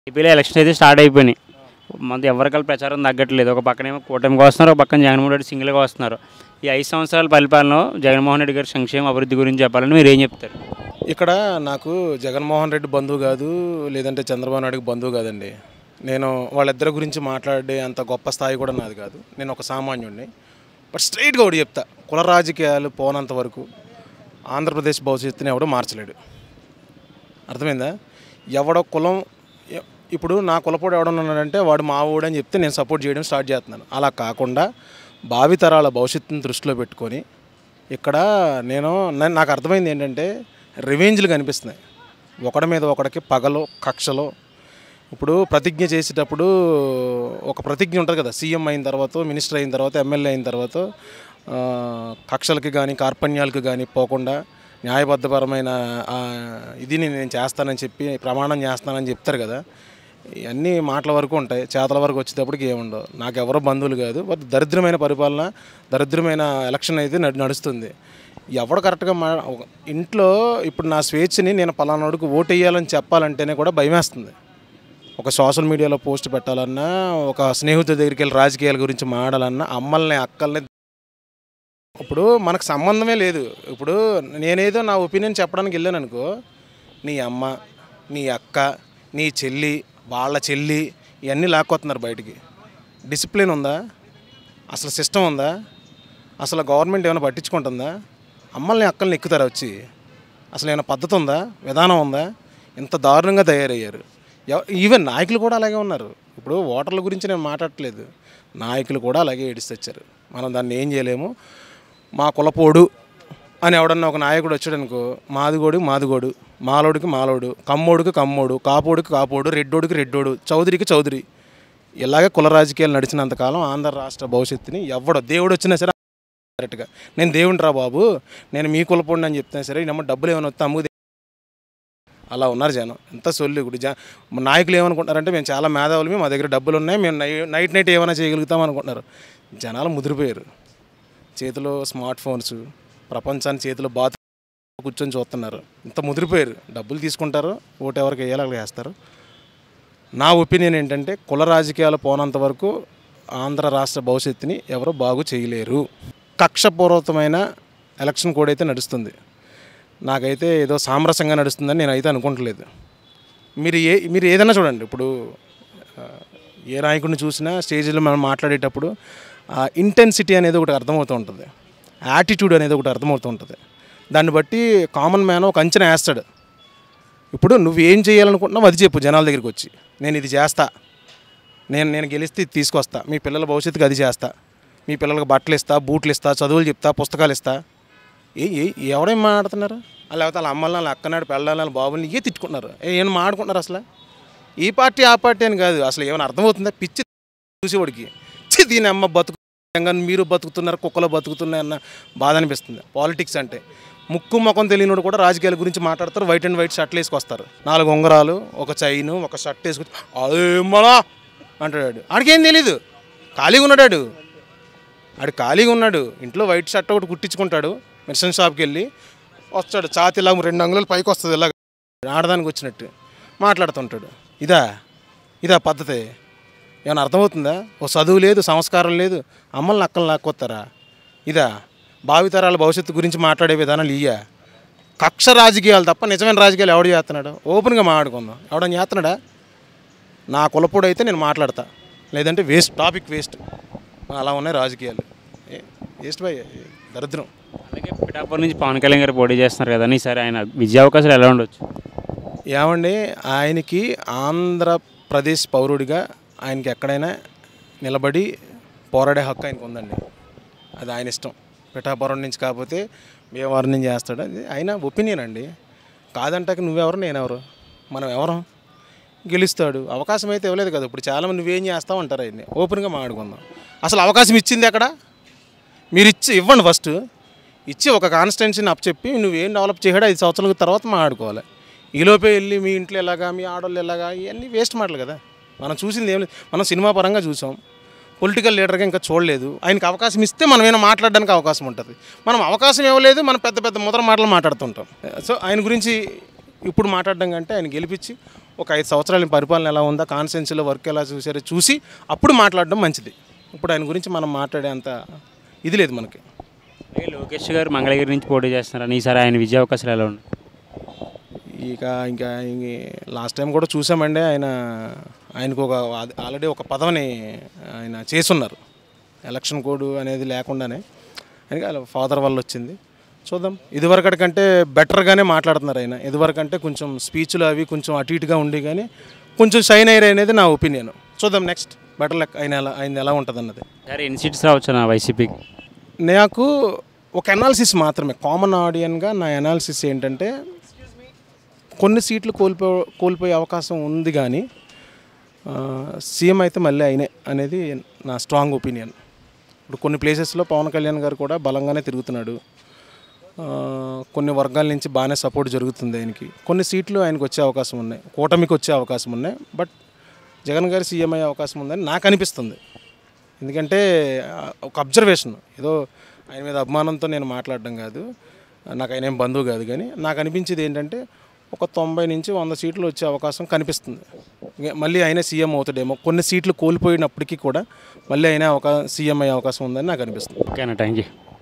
ఏపీలో ఎలక్షన్ అయితే స్టార్ట్ అయిపోయినాయి మంది ఎవరికల్ ప్రచారం తగ్గట్లేదు ఒక పక్కనేమో కూటమికి వస్తున్నారు ఒక పక్కన జగన్మోహన్ రెడ్డి సింగిల్గా వస్తున్నారు ఈ ఐదు సంవత్సరాల పరిపాలనలో జగన్మోహన్ రెడ్డి గారి సంక్షేమ అభివృద్ధి గురించి చెప్పాలని మీరు ఏం చెప్తారు ఇక్కడ నాకు జగన్మోహన్ రెడ్డి బంధువు కాదు లేదంటే చంద్రబాబు నాయుడుకి బంధువు కాదండి నేను వాళ్ళిద్దరి గురించి మాట్లాడే అంత గొప్ప స్థాయి కూడా నాది కాదు నేను ఒక సామాన్యుడిని బట్ స్ట్రైట్గా ఒకటి చెప్తా కుల రాజకీయాలు పోనంత వరకు ఆంధ్రప్రదేశ్ భవిష్యత్తుని ఎవడో మార్చలేడు అర్థమైందా ఎవడో కులం ఎ- ఇప్పుడు నా కులపోడు ఎవడన్నాడంటే వాడు మా ఊడు అని చెప్తే నేను సపోర్ట్ చేయడం స్టార్ట్ చేస్తున్నాను అలా కాకుండా భావితరాల భవిష్యత్తుని దృష్టిలో పెట్టుకొని ఇక్కడ నేను నా- నాకు అర్థమైంది ఏంటంటే రివెంజ్లు కనిపిస్తున్నాయి ఒకడి మీద ఒకడికి పగలో కక్షలో ఇప్పుడు ప్రతిజ్ఞ చేసేటప్పుడు ఒక ప్రతిజ్ఞ ఉంటుంది కదా సీఎం అయిన తర్వాత మినిస్టర్ అయిన తర్వాత ఎమ్మెల్యే అయిన తర్వాత ఆ, కక్షలకి కానీ కార్పణ్యాలకు కానీ పోకుండా న్యాయబద్ధపరమైన ఆ, ఇదిని నేను చేస్తానని చెప్పి ప్రమాణం చేస్తానని చెప్తారు కదా ఇవన్నీ మాటల వరకు ఉంటాయి చేతల వరకు వచ్చేటప్పటికి ఏముండవు నాకు ఎవరో బంధువులు కాదు బట్ దరిద్రమైన పరిపాలన దరిద్రమైన ఎలక్షన్ అయితే నడు- నడుస్తుంది ఎవడు కరెక్ట్గా మా ఒక- ఇంట్లో ఇప్పుడు నా స్వేచ్ఛని నేను పలానాడికి ఓటు వేయాలని చెప్పాలంటేనే కూడా భయమేస్తుంది ఒక సోషల్ మీడియాలో పోస్ట్ పెట్టాలన్నా ఒక స్నేహితుల దగ్గరికి వెళ్ళి రాజకీయాల గురించి మాడాలన్నా అమ్మల్ని అక్కల్ని ఇప్పుడు మనకు సంబంధమే లేదు ఇప్పుడు నేనేదో నా ఒపీనియన్ చెప్పడానికి వెళ్ళాను అనుకో నీ అమ్మ నీ అక్క నీ చెల్లి వాళ్ళ చెల్లి ఇవన్నీ లాక్కొస్తున్నారు బయటికి డిసిప్లిన్ ఉందా అసలు సిస్టమ్ ఉందా అసలు గవర్నమెంట్ ఏమైనా పట్టించుకుంటుందా అమ్మల్ని అక్కల్ని ఎక్కుతారా వచ్చి అసలు ఏమైనా పద్ధతి ఉందా విధానం ఉందా ఇంత దారుణంగా తయారయ్యారు ఎవ- ఈవెన్ నాయకులు కూడా అలాగే ఉన్నారు ఇప్పుడు ఓటర్ల గురించి నేను మాట్లాడట్లేదు నాయకులు కూడా అలాగే ఏడిస్తొచ్చారు మనం దాన్ని ఏం చేయలేము మా కులపోడు అని ఎవడన్నా ఒక నాయకుడు వచ్చాడనుకో మాదిగోడు మాదిగోడు మాలోడికి మాలోడు కమ్మోడికి కమ్మోడు కాపోడికి కాపోడు రెడ్డోడికి రెడ్డోడు చౌదరికి చౌదరి ఇలాగే కుల రాజకీయాలు నడిచినంతకాలం ఆంధ్ర రాష్ట్ర భవిష్యత్తుని ఎవడో దేవుడు వచ్చినా సరే కరెక్ట్గా నేను దేవుని రా బాబు నేను మీ కులపోండి అని చెప్తున్నా సరే నమ్మ డబ్బులు ఏమైనా వస్తే అమ్ముకు అలా ఉన్నారు జనం ఎంత సొల్లు ఇప్పుడు జ నాయకులు ఏమనుకుంటారంటే మేము చాలా మేధావులమే మా దగ్గర డబ్బులు ఉన్నాయి మేము నై నైట్ నైట్ ఏమైనా చేయగలుగుతాం అనుకుంటున్నారు జనాలు ముదిరిపోయారు చేతిలో స్మార్ట్ ఫోన్స్ ప్రపంచాన్ని చేతిలో బాత్ కూర్చొని చూస్తున్నారు ఇంత ముదిరిపోయారు డబ్బులు తీసుకుంటారు ఓటు ఎవరికి వేయాలి అలా వేస్తారు నా ఒపీనియన్ ఏంటంటే కుల రాజకీయాలు పోనంత వరకు ఆంధ్ర రాష్ట్ర భవిష్యత్తుని ఎవరు బాగు చేయలేరు కక్షపూర్వకమైన ఎలక్షన్ కోడ్ అయితే నడుస్తుంది నాకైతే ఏదో సామరస్యంగా నడుస్తుందని నేనైతే అనుకుంటలేదు మీరు ఏ మీరు ఏదైనా చూడండి ఇప్పుడు ఆ, ఏ నాయకుడిని చూసినా స్టేజ్లో మనం మాట్లాడేటప్పుడు ఇంటెన్సిటీ అనేది ఒకటి అర్థమవుతూ ఉంటుంది యాటిట్యూడ్ అనేది ఒకటి అర్థమవుతూ ఉంటుంది దాన్ని బట్టి కామన్ మ్యాన్ ఒక అంచనా వేస్తాడు ఇప్పుడు నువ్వు ఏం చేయాలనుకుంటున్నావు అది చెప్పు జనాల దగ్గరికి వచ్చి నేను ఇది చేస్తా నేను నేను గెలిస్తే ఇది తీసుకొస్తా మీ పిల్లల భవిష్యత్తుకి అది చేస్తా మీ పిల్లలకు బట్టలు ఇస్తా బూట్లు ఇస్తా చదువులు చెప్తా పుస్తకాలు ఇస్తా ఏ ఏ ఎవడేం మాట్లాడుతున్నారు లేకపోతే వాళ్ళ అమ్మల్ని వాళ్ళ అక్కనాడు పెళ్ళాలి వాళ్ళ బాబుని ఇవే తిట్టుకుంటున్నారు ఏ ఏం మాట్లాడుకుంటున్నారు అసలు ఈ పార్టీ ఆ పార్టీ అని కాదు అసలు ఏమైనా అర్థమవుతుందా పిచ్చి చూసేవాడికి ఛీ, దీని అమ్మ బతుకు తెలంగాణ మీరు బతుకుతున్నారు కుక్కలు బతుకుతున్నాయి అన్న బాధ అనిపిస్తుంది పాలిటిక్స్ అంటే ముక్కు ముఖం తెలియనోడు కూడా రాజకీయాల గురించి మాట్లాడతారు వైట్ అండ్ వైట్ షర్ట్లు వేసుకొస్తారు నాలుగు ఉంగరాలు ఒక చైన్ ఒక షర్ట్ వేసుకొచ్చి అదేమలా అంటాడు ఆడికేం తెలీదు ఖాళీగా ఉన్నాడు ఆడు ఖాళీగా ఉన్నాడు ఇంట్లో వైట్ షర్ట్ ఒకటి కుట్టించుకుంటాడు మెడిసిన్ షాప్కి వెళ్ళి వస్తాడు ఛాతి ఇలా రెండు అంగుళాలు పైకి వస్తుంది ఇలా ఆడదానికి వచ్చినట్టు మాట్లాడుతుంటాడు ఇదా ఇదా పద్ధతి ఏమైనా అర్థమవుతుందా ఓ చదువు లేదు సంస్కారం లేదు అమ్మల్ని అక్కలు లాక్కొస్తారా ఇదా భావితరాల భవిష్యత్తు గురించి మాట్లాడే విధానాలు ఇయ్యా కక్ష రాజకీయాలు తప్ప నిజమైన రాజకీయాలు ఎవడు చేస్తున్నాడు ఓపెన్గా మాట్లాడుకుందాం ఎవడని చేస్తున్నాడా నా కులపోడు అయితే నేను మాట్లాడతా లేదంటే వేస్ట్ టాపిక్ వేస్ట్ అలా ఉన్నాయి రాజకీయాలు ఏ- వేస్ట్ బై దరిద్రం అలాగే పిఠాపురం నుంచి పవన్ కళ్యాణ్ గారు పోటీ చేస్తున్నారు కదా ఈసారి ఆయన విజయ అవకాశాలు ఎలా ఉండొచ్చు ఏమండి ఆయనకి ఆంధ్రప్రదేశ్ పౌరుడిగా ఆయనకి ఎక్కడైనా నిలబడి పోరాడే హక్కు ఆయనకు ఉందండి అది ఆయన ఇష్టం పిఠాపురం నుంచి కాకపోతే భీమవరం నుంచి చేస్తాడు అది ఆయన ఒపీనియన్ అండి కాదంటాక నువ్వెవరు నేనెవరు మనం ఎవరం గెలుస్తాడు అవకాశం అయితే ఇవ్వలేదు కదా ఇప్పుడు చాలామంది నువ్వేం చేస్తావు అంటారు ఆయన్ని ఓపెన్గా మాట్లాడుకుందాం అసలు అవకాశం ఇచ్చింది ఎక్కడ మీరు ఇచ్చి ఇవ్వండి ఫస్ట్ ఇచ్చి ఒక కాన్స్టెన్సీని అప్ చెప్పి నువ్వేం డెవలప్ చేయడా ఐదు సంవత్సరాల తర్వాత మాట్లాడుకోవాలి ఈలోపే వెళ్ళి మీ ఇంట్లో ఎలాగా మీ ఆడవాళ్ళు ఎలాగా ఇవన్నీ వేస్ట్ మాటలు కదా మనం చూసింది ఏం లేదు మనం సినిమా పరంగా చూసాం పొలిటికల్ లీడర్గా ఇంకా చూడలేదు ఆయనకి అవకాశం ఇస్తే మనం ఏమైనా మాట్లాడడానికి అవకాశం ఉంటుంది మనం అవకాశం ఇవ్వలేదు మనం పెద్ద పెద్ద ముద్ర మాటలు మాట్లాడుతుంటాం సో ఆయన గురించి ఇప్పుడు మాట్లాడడం కంటే ఆయన గెలిపించి ఒక ఐదు సంవత్సరాల పరిపాలన ఎలా ఉందా కాన్స్టెన్సీలో వర్క్ ఎలా చూసారో చూసి అప్పుడు మాట్లాడడం మంచిది ఇప్పుడు ఆయన గురించి మనం మాట్లాడే అంత ఇది లేదు మనకి అలాగే లోకేష్ గారు మంగళగిరి నుంచి పోటీ చేస్తున్నారని ఈసారి ఆయన విజయ అవకాశాలు ఎలా ఉన్నాయి ఇక ఇంకా లాస్ట్ టైం కూడా చూసామండి ఆయన ఆయనకు ఒక ఆల్రెడీ ఒక పదవిని ఆయన చేసున్నారు ఎలక్షన్ కోడ్ అనేది లేకుండానే ఆయనకి వాళ్ళ ఫాదర్ వల్ల వచ్చింది చూద్దాం ఇదివరకటి కంటే బెటర్గానే మాట్లాడుతున్నారు ఆయన ఇదివరకంటే కొంచెం స్పీచ్లు అవి కొంచెం అటు ఇటుగా ఉండి కానీ కొంచెం షైన్ అయ్యారు అనేది నా ఒపీనియన్ చూద్దాం నెక్స్ట్ బెటర్ లెక్క ఆయన ఎలా ఆయన ఎలా ఉంటుంది అన్నది సరే ఎన్ని సీట్స్ రావచ్చు నా వైసీపీకి నాకు ఒక అనాలిసిస్ మాత్రమే కామన్ ఆడియన్గా నా అనాలిసిస్ ఏంటంటే కొన్ని సీట్లు కోల్పో కోల్పోయే అవకాశం ఉంది కానీ ఆ, సీఎం అయితే మళ్ళీ అయినే అనేది నా స్ట్రాంగ్ ఒపీనియన్ ఇప్పుడు కొన్ని ప్లేసెస్లో పవన్ కళ్యాణ్ గారు కూడా బలంగానే తిరుగుతున్నాడు ఆ, కొన్ని వర్గాల నుంచి బాగానే సపోర్ట్ జరుగుతుంది ఆయనకి కొన్ని సీట్లు ఆయనకు వచ్చే అవకాశం ఉన్నాయి కూటమికి వచ్చే అవకాశం ఉన్నాయి బట్ జగన్ గారు సీఎం అయ్యే అవకాశం ఉందని నాకు అనిపిస్తుంది ఎందుకంటే ఆ, ఒక అబ్జర్వేషన్ ఏదో ఆయన మీద అభిమానంతో నేను మాట్లాడడం కాదు నాకు ఆయన ఏం బంధువు కాదు కానీ నాకు అనిపించేది ఏంటంటే ఒక తొంభై నుంచి వంద సీట్లు వచ్చే అవకాశం కనిపిస్తుంది ఇక మళ్ళీ ఆయన సీఎం అవుతాడేమో కొన్ని సీట్లు కోల్పోయినప్పటికీ కూడా మళ్ళీ అయినా ఒక సీఎం అయ్యే అవకాశం ఉందని నాకు అనిపిస్తుంది ఓకేనా థ్యాంక్ యూ